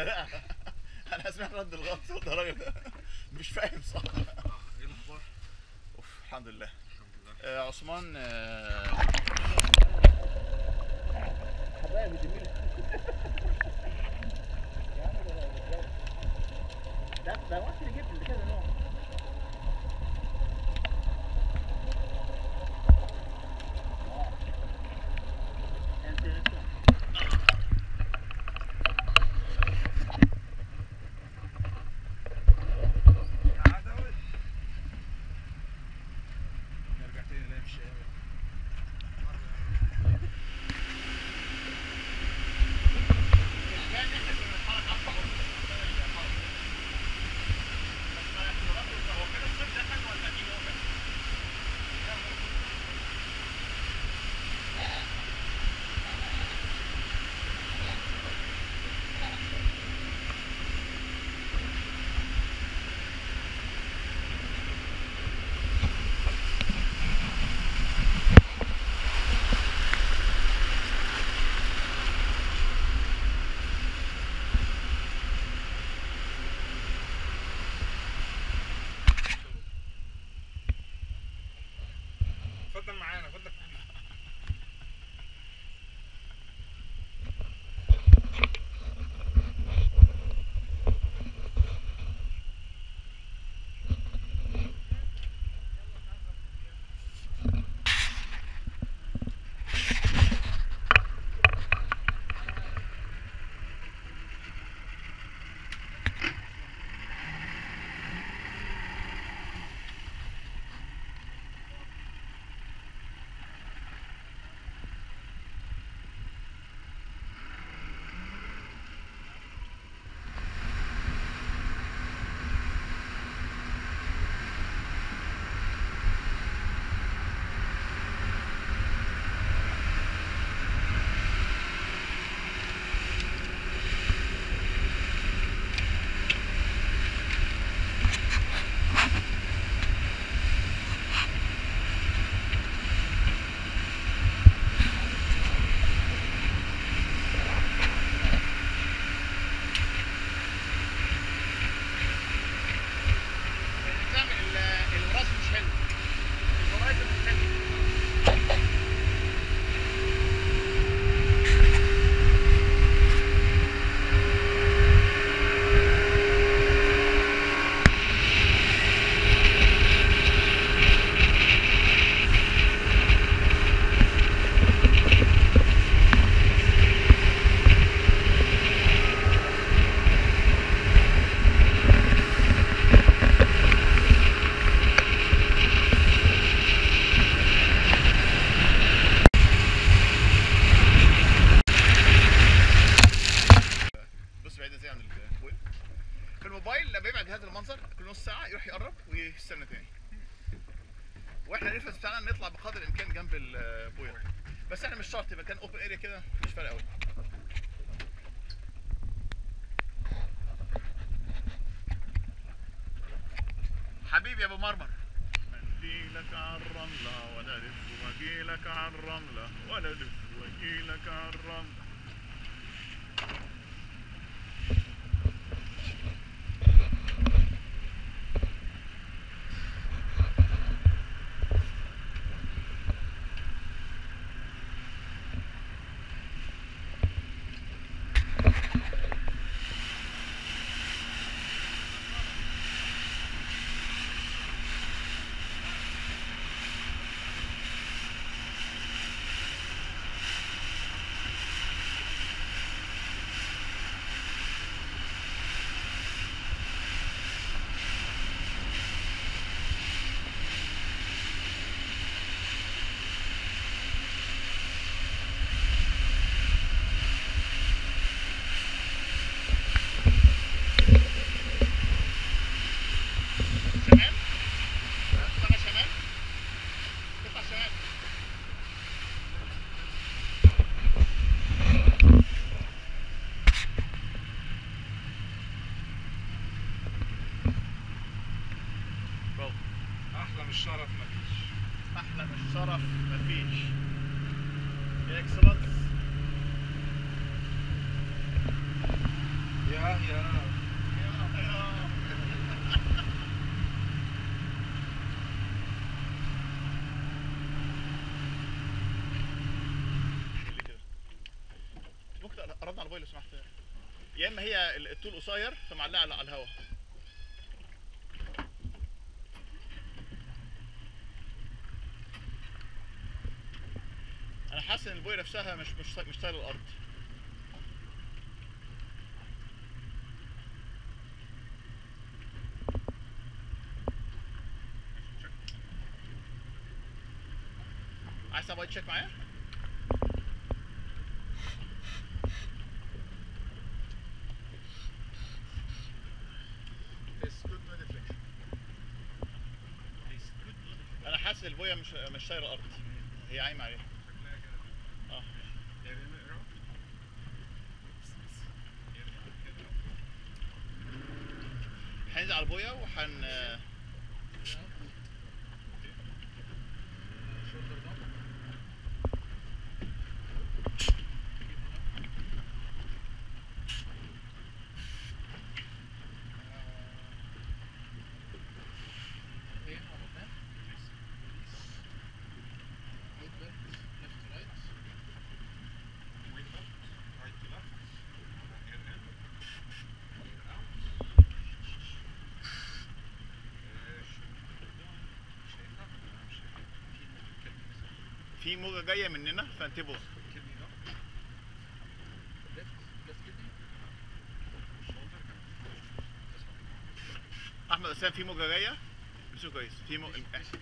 ولا لا انا سمعت رد الغلط ده راجل مش فاهم صح ايه الاخبار؟ اوف الحمد لله الحمد لله آه عثمان آه حبايبي جميل ده ده وقت اللي جبت كذا نوع عدوي نرجع تاني نلاقي الشقاوة اتفضل معانا اتفضل الوراث مش حلو الوراث مش حلو بص بعيد ازاي عن الموبايل في الموبايل لما يبعد جهاز المنظر كل نص ساعه يروح يقرب ويستنى تاني واحنا الريفرنس بتاعنا نطلع بقدر الامكان جنب البويا بس احنا مش شرط يبقى كان اوبن اريا كده مش فارق قوي حبيبي يا ابو مرمر منديلك على الرملة ولا لف واجيلك على الرملة ولا لف واجيلك على الرملة شمال طلع شمال تطلع شمال برافو احلى من الشرف مفيش احلى من الشرف مفيش اكسلنس يا قربنا على البويه لو سمحت يا اما هي ال- الطول قصير فمعلقه على على الهواء انا حاسس ان البويه نفسها مش مش مش طايله الارض عايز تعمل تشيك معايا؟ انا حاسس البويه مش مش طايره الارض هي عايمه عليها اه هننزل على البويه وهن في موجه جايه مننا فانتبهوا احمد اسامه في موجه جايه مش كويس في مو...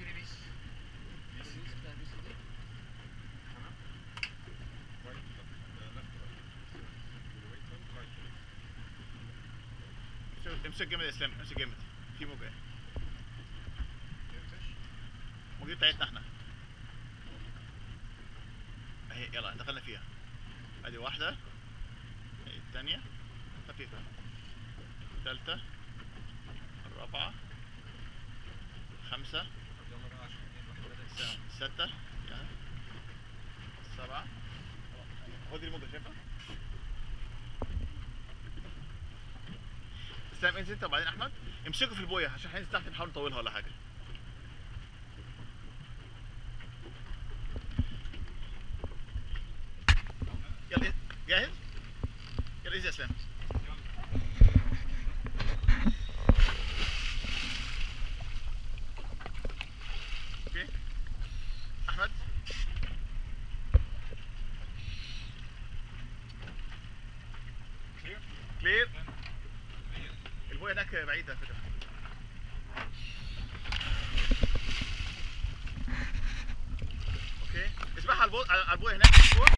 امسك جامد يا اسلام امسك جامد في موجه الموجه بتاعتنا احنا اهي يلا دخلنا فيها ادي واحدة ادي الثانية خفيفة الثالثة الرابعة خمسة الس- الستة يعني السبعة خد الموجة شايفها اسلام انزل انت وبعدين احمد امسكوا في البويه عشان هننزل تحت نحاول نطولها ولا حاجه يلا جاهز يلا ايزي يا اسلام اوكي احمد كلير البويه هناك بعيده على فكره اوكي اسمعها على البو- على البويه هناك فوق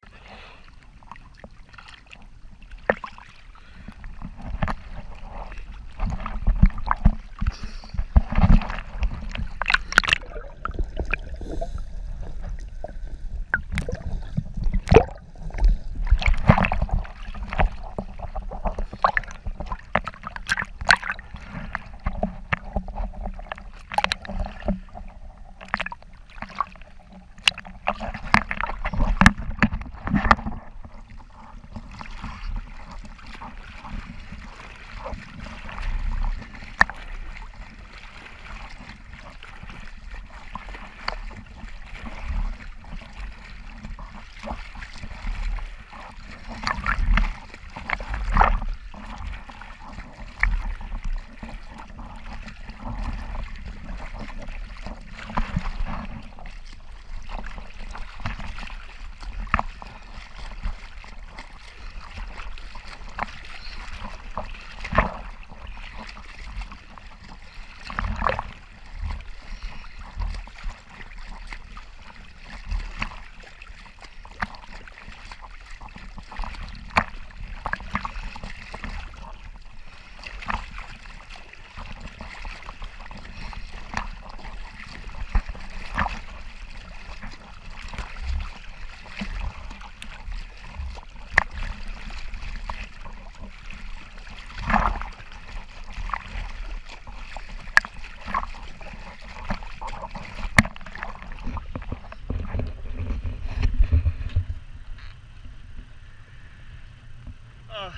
آه.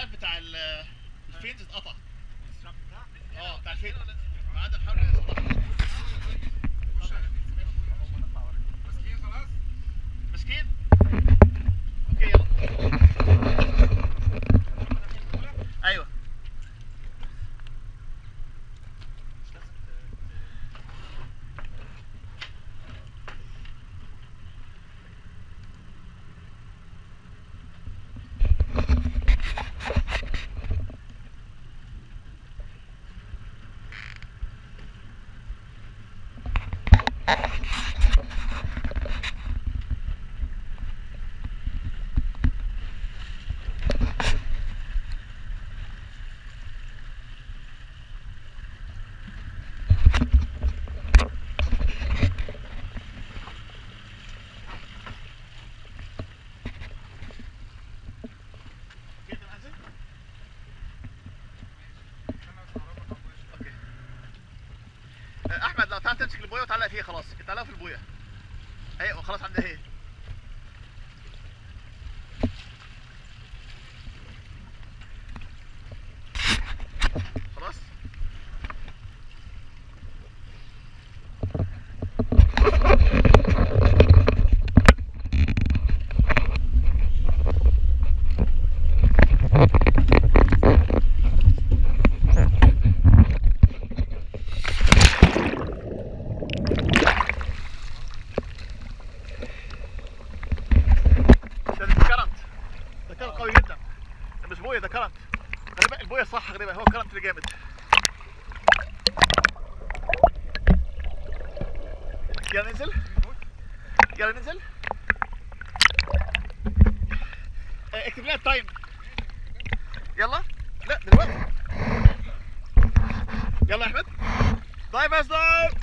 الستراب بتاع ال- الفينز اتقطع اه بتاع الفين فقعدنا نحاول نصلحه ماسكين خلاص مسكين اوكي يلا ايوه كده نازل اوكي آه، احمد لو تعال تمسك البويه وتعلق فيها خلاص تعلقها في البويه اهي خلاص عندها اهي خلاص ده كرنت ده كرنت قوي جدا ده مش بويه ده كرنت غالبا البويه صح غالبا هو الكرنت اللي جامد يلا ننزل يلا ننزل آه، اكتب لنا التايم يلا لا دلوقتي يلا يا احمد دايف بس دايف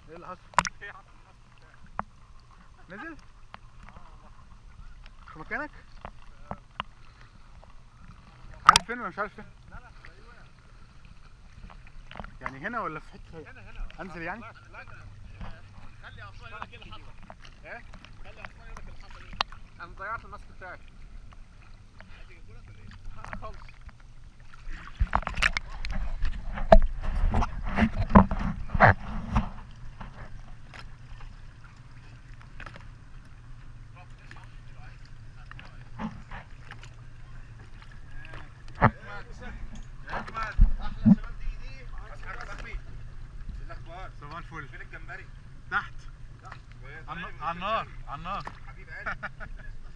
ايه اللي حصل؟ نزل؟ في مكانك؟ عارف فين ولا مش عارف فين؟ يعني هنا ولا في حته هنا هنا انزل يعني؟ خلي عصام يقول لك ايه اللي حصل ايه؟ خلي عصام يقول لك اللي حصل ايه انا ضيعت الماسك بتاعي عايز يجيبوا لك ولا ايه خالص احلى شباب دي دي صباح الفل فين الجمبري؟ تحت على النار على النار حبيب قلبي